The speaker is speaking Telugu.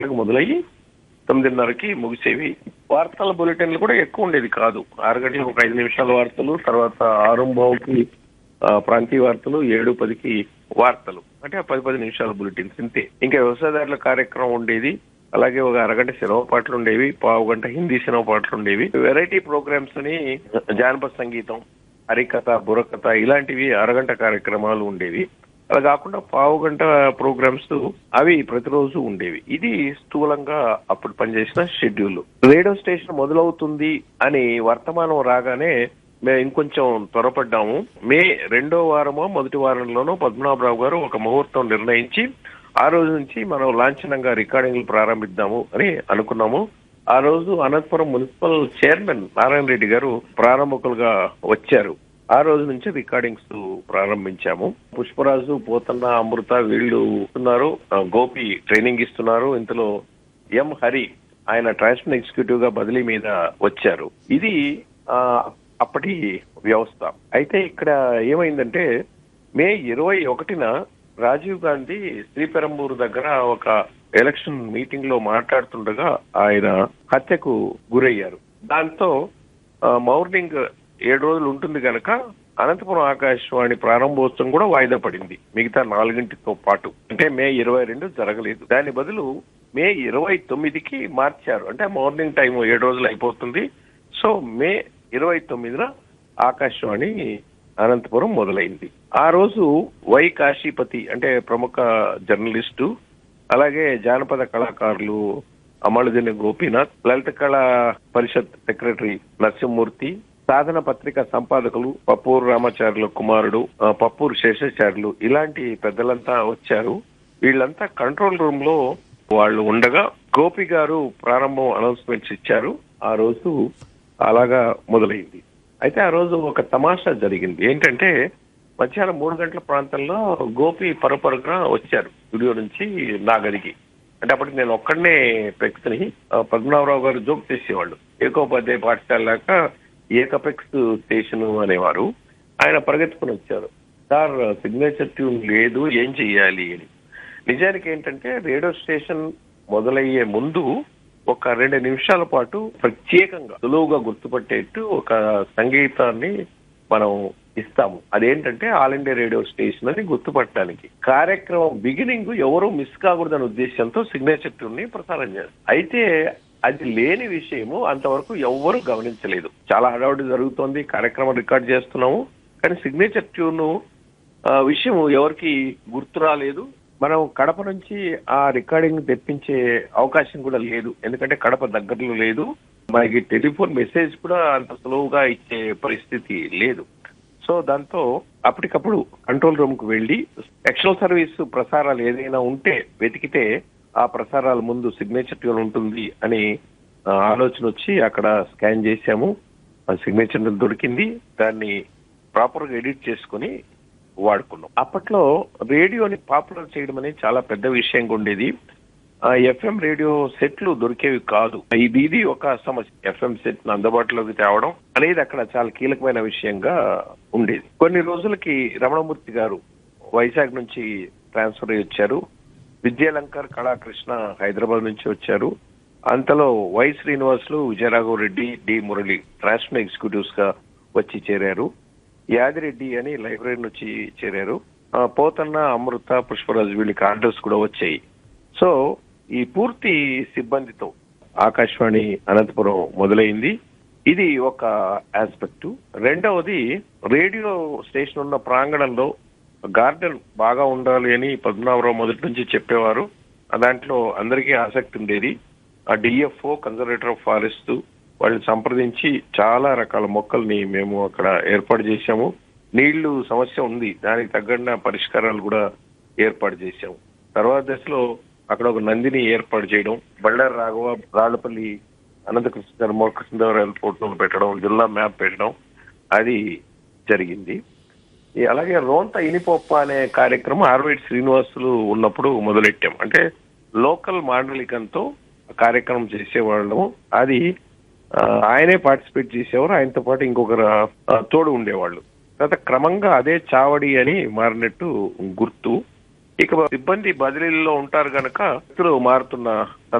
మొదలయ్యి తొమ్మిదిన్నరకి ముగిసేవి వార్తల బులెటిన్లు కూడా ఎక్కువ ఉండేది కాదు ఆరు గంటలకు ఒక ఐదు నిమిషాల వార్తలు తర్వాత ఆరు బావుకి ఆ, ప్రాంతీయ వార్తలు ఏడు పదికి వార్తలు అంటే ఆ పది పది నిమిషాల బులెటిన్స్ ఇంతే ఇంకా వ్యవసాయదారుల కార్యక్రమం ఉండేది అలాగే ఒక అరగంట సినిమా పాటలు ఉండేవి పావు గంట హిందీ సినిమా పాటలు ఉండేవి వెరైటీ ప్రోగ్రామ్స్ అని జానపద సంగీతం హరికథ బుర్రకథ ఇలాంటివి అరగంట కార్యక్రమాలు ఉండేవి అలా కాకుండా పావు గంట ప్రోగ్రామ్స్ అవి ప్రతిరోజు ఉండేవి ఇది స్థూలంగా అప్పుడు పనిచేసిన షెడ్యూల్ రేడియో స్టేషన్ మొదలవుతుంది అని వర్తమానం రాగానే మేము ఇంకొంచెం త్వరపడ్డాము మే రెండో వారమో మొదటి వారంలోనో పద్మనాభరావు గారు ఒక ముహూర్తం నిర్ణయించి ఆ రోజు నుంచి మనం లాంఛనంగా రికార్డింగ్లు ప్రారంభిద్దాము అని అనుకున్నాము ఆ రోజు అనంతపురం మున్సిపల్ చైర్మన్ నారాయణ రెడ్డి గారు ప్రారంభకులుగా వచ్చారు ఆ రోజు నుంచి రికార్డింగ్స్ ప్రారంభించాము పుష్పరాజు పోతన్న అమృత వీళ్ళు ఉన్నారు ఆ, గోపి ట్రైనింగ్ ఇస్తున్నారు ఇందులో ఎం హరి ఆయన ట్రాన్స్ఫర్ ఎగ్జిక్యూటివ్ గా బదిలీ మీద వచ్చారు ఇది ఆ, అప్పటి వ్యవస్థ అయితే ఇక్కడ ఏమైందంటే మే ఇరవై ఒకటిన రాజీవ్ గాంధీ శ్రీపెరంబూరు దగ్గర ఒక ఎలక్షన్ మీటింగ్ లో మాట్లాడుతుండగా ఆయన హత్యకు గురయ్యారు దాంతో ఆ, మార్నింగ్ ఏడు రోజులు ఉంటుంది కనుక అనంతపురం ఆకాశవాణి ప్రారంభోత్సవం కూడా వాయిదా పడింది మిగతా నాలుగింటితో పాటు అంటే మే ఇరవై రెండు జరగలేదు దాని బదులు మే ఇరవై తొమ్మిదికి మార్చారు అంటే మార్నింగ్ టైం ఏడు రోజులు అయిపోతుంది సో మే ఇరవై తొమ్మిదిన ఆకాశవాణి అనంతపురం మొదలైంది ఆ రోజు వై కాశీపతి అంటే ప్రముఖ జర్నలిస్టు అలాగే జానపద కళాకారులు అమలుదిని గోపీనాథ్ లలిత కళా పరిషత్ సెక్రటరీ నరసింహమూర్తి సాధన పత్రిక సంపాదకులు పప్పూరు రామాచార్యుల కుమారుడు ఆ, పప్పూరు శేషాచార్యులు ఇలాంటి పెద్దలంతా వచ్చారు వీళ్ళంతా కంట్రోల్ రూమ్ లో వాళ్ళు ఉండగా గోపి గారు ప్రారంభం అనౌన్స్మెంట్స్ ఇచ్చారు ఆ రోజు అలాగా మొదలైంది అయితే ఆ రోజు ఒక తమాషా జరిగింది ఏంటంటే మధ్యాహ్నం మూడు గంటల ప్రాంతంలో గోపి పరపరగా వచ్చారు స్టూడియో నుంచి నా గదికి అంటే అప్పటికి నేను ఒక్కడనే వ్యక్తిని ఆ, పద్మనాభరావు గారు జోక్ చేసేవాళ్ళు ఏకోపాధ్యాయ పాఠశాల దాకా ఏకపెక్స్ స్టేషన్ అనేవారు ఆయన పరిగెత్తుకుని వచ్చారు సార్ సిగ్నేచర్ ట్యూన్ లేదు ఏం చెయ్యాలి అని నిజానికి ఏంటంటే రేడియో స్టేషన్ మొదలయ్యే ముందు ఒక రెండు నిమిషాల పాటు ప్రత్యేకంగా సులువుగా గుర్తుపట్టేట్టు ఒక సంగీతాన్ని మనం ఇస్తాము అదేంటంటే ఆల్ ఇండియా రేడియో స్టేషన్ అని గుర్తుపట్టడానికి కార్యక్రమం బిగినింగ్ ఎవరు మిస్ కాకూడదనే ఉద్దేశంతో సిగ్నేచర్ ట్యూన్ ని ప్రసారం చేస్తారు అయితే అది లేని విషయము అంతవరకు ఎవ్వరూ గమనించలేదు చాలా హడావుడి జరుగుతోంది కార్యక్రమం రికార్డ్ చేస్తున్నాము కానీ సిగ్నేచర్ ట్యూన్ ఆ విషయం ఎవరికి గుర్తు రాలేదు మనం కడప నుంచి ఆ రికార్డింగ్ తెప్పించే అవకాశం కూడా లేదు ఎందుకంటే కడప దగ్గరలో లేదు మనకి టెలిఫోన్ మెసేజ్ కూడా అంత సులువుగా ఇచ్చే పరిస్థితి లేదు సో దాంతో అప్పటికప్పుడు కంట్రోల్ రూమ్ కు వెళ్లి ఎక్స్టర్నల్ సర్వీస్ ప్రసారాలు ఏదైనా ఉంటే వెతికితే ఆ ప్రసారాల ముందు సిగ్నేచర్ ట్యూన్ ఉంటుంది అని ఆ, ఆలోచన వచ్చి అక్కడ స్కాన్ చేశాము ఆ సిగ్నేచర్ దొరికింది దాన్ని ప్రాపర్ గా ఎడిట్ చేసుకుని వాడుకున్నాం అప్పట్లో రేడియోని పాపులర్ చేయడం అనేది చాలా పెద్ద విషయంగా ఉండేది ఎఫ్ఎం రేడియో సెట్లు దొరికేవి కాదు ఇది ఇది ఒక సమస్య ఎఫ్ఎం సెట్ అందుబాటులోకి తేవడం అనేది అక్కడ చాలా కీలకమైన విషయంగా ఉండేది కొన్ని రోజులకి రమణమూర్తి గారు వైజాగ్ నుంచి ట్రాన్స్ఫర్ అయ్యి వచ్చారు విద్యాలంకర్ కళాకృష్ణ హైదరాబాద్ నుంచి వచ్చారు అంతలో Y Srinivasulu Vijayaraghava Reddy D Murali transfer executives గా వచ్చి చేరారు యాదిరెడ్డి అని లైబ్రరీ నుంచి చేరారు ఆ, పోతన్న అమృత పుష్పరాజు వీళ్ళకి ఆర్డర్స్ కూడా వచ్చాయి సో ఈ పూర్తి సిబ్బందితో ఆకాశవాణి అనంతపురం మొదలైంది ఇది ఒక ఆస్పెక్ట్ రెండవది రేడియో స్టేషన్ ఉన్న ప్రాంగణంలో గార్డెన్ బాగా ఉండాలి అని పద్మనాభరావు మొదటి నుంచి చెప్పేవారు ఆ దాంట్లో అందరికీ ఆసక్తి ఉండేది ఆ డిఎఫ్ఓ కన్జర్వేటర్ ఆఫ్ ఫారెస్ట్ వాళ్ళని సంప్రదించి చాలా రకాల మొక్కల్ని మేము అక్కడ ఏర్పాటు చేశాము నీళ్లు సమస్య ఉంది దానికి తగ్గన పరిష్కారాలు కూడా ఏర్పాటు చేశాము తర్వాత దశలో అక్కడ ఒక నందిని ఏర్పాటు చేయడం బళ్ళారి రాఘవ రాళ్లపల్లి అనంతకృష్ణ ధర్మకృష్ణదేవరాయల ఎయిర్పోర్ట్ పెట్టడం జిల్లా మ్యాప్ పెట్టడం అది జరిగింది ఈ అలాగే రోంత ఇనిపొప్ప అనే కార్యక్రమం ఆర్వైట్ శ్రీనివాసులు ఉన్నప్పుడు మొదలెట్టాం అంటే లోకల్ మాండలికంతో కార్యక్రమం చేసేవాళ్ళము అది ఆ, ఆయనే పార్టిసిపేట్ చేసేవారు ఆయనతో పాటు ఇంకొకరు ఆ, తోడు ఉండేవాళ్ళు తర్వాత క్రమంగా అదే చావడి అని మారినట్టు గుర్తు ఇక సిబ్బంది బదిలీల్లో ఉంటారు గనక వ్యక్తులు మారుతున్న